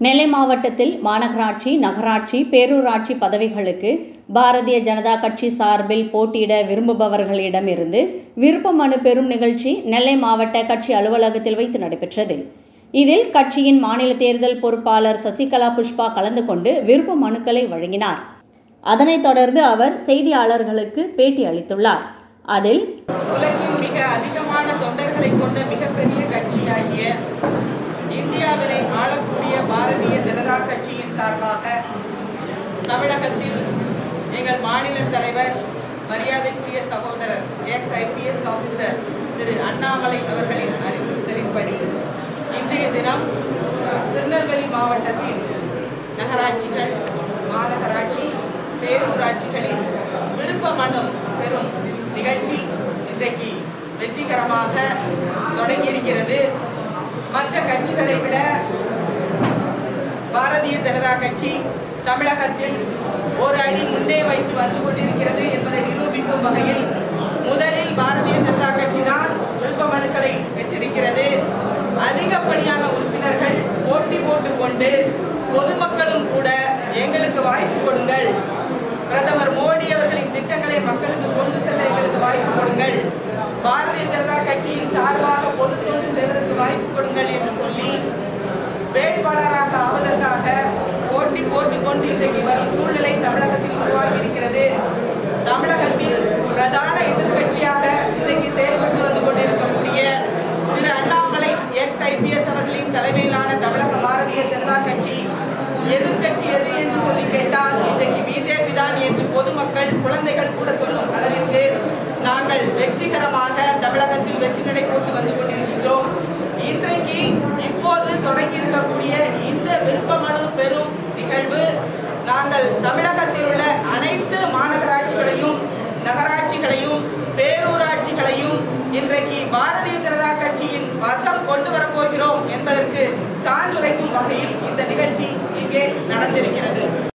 நெல்லை மாவட்டத்தில் மாநகராட்சி நகராட்சி பேரூராட்சி பதவிகளுக்கு பாரதிய ஜனதா கட்சி சார்பில் போட்டியிட விரும்புபவர்களிடமிருந்து விருப்ப மனு பெறும் நிகழ்ச்சி நெல்லை மாவட்ட கட்சி அலுவலகத்தில் வைத்து நடைபெற்றது இதில் கட்சியின் மாநில தேர்தல் பொறுப்பாளர் சசிகலா புஷ்பா கலந்து கொண்டு விருப்ப மனுக்களை வழங்கினார் அதனைத் தொடர்ந்து அவர் செய்தியாளர்களுக்கு பேட்டி அளித்துள்ளார் அதில் உலகின் மிக அதிகமான தொண்டர்களை கொண்ட மிகப்பெரிய கட்சியாகிய இந்தியாவினை ஆளக்கூடிய பாரதிய ஜனதா கட்சியின் சார்பாக தமிழகத்தில் எங்கள் மாநில தலைவர் மரியாதைக்குரிய சகோதரர் ex IPS officer Thiru Annamalai அவர்களின் அறிவுறுத்தலின்படி இன்றைய தினம் திருநெல்வேலி மாவட்டத்தில் நகராட்சிகள் மாநகராட்சி பேரூராட்சிகளில் விருப்ப மனு பெறும் நிகழ்ச்சி இன்றைக்கு வெற்றிகரமாக தொடங்கியிருக்கிறது மற்ற கட்சிகளை விட பாரதிய ஜனதா கட்சி தமிழகத்தில் ஒரு அடி முன்னே வைத்து வந்து கொண்டிருக்கிறது என்பதை நிரூபிக்கும் வகையில் முதலில் பாரதிய ஜனதா கட்சி தான் விருப்ப மனுக்களை பெற்றிருக்கிறது அதிகப்படியான உறுப்பினர்கள் போட்டி போட்டுக் கொண்டு பொதுமக்களும் கூட எங்களுக்கு வாய்ப்பு கொடுங்கள் பிரதமர் மோடி அவர்களின் திட்டங்களை மக்களுக்கு கொண்டு செல்ல எங்களுக்கு வாய்ப்பு கொடுங்கள் பாரதிய ஜனதா கட்சியின் சார்பாக பொது தொண்டு செய்வதற்கு வாய்ப்பு கொடுங்கள் என்று சொல்லி வேட்பாளராக ஆவதற்காக போட்டி போட்டுக் கொண்டு இன்றைக்கு வரும் சூழ்நிலை தமிழகத்தில் உருவாகி இருக்கிறது தமிழகத்தில் பிரதான எதிர்க்கட்சியாக இன்றைக்கு செயல்பட்டு வந்து கொண்டிருக்கக்கூடிய திரு அண்ணாமலை எக்ஸ் ஐபிஎஸ் அவர்களின் தலைமையிலான தமிழக பாரதிய ஜனதா கட்சி எதிர்க்கட்சி எது என்று சொல்லி கேட்டால் இன்றைக்கு பிஜேபி தான் என்று பொதுமக்கள் குழந்தைகள் கூட சொல்லும் அளவிற்கு நாங்கள் வெற்றிகரமாக தமிழகத்தில் வெற்றி நடை போட்டு வந்து கொண்டிருக்கின்றோம் இன்றைக்கு இப்போது தொடங்கி இருக்கக்கூடிய இந்த விருப்ப மனு பெறும் நிகழ்வு நாங்கள் தமிழகத்தில் உள்ள அனைத்து மாநகராட்சிகளையும் நகராட்சிகளையும் பேரூராட்சிகளையும் இன்றைக்கு பாரதிய ஜனதா கட்சியின் வசம் கொண்டு வரப்போகிறோம் என்பதற்கு சான்றுரைக்கும் வகையில் இந்த நிகழ்ச்சி இங்கே நடந்திருக்கிறது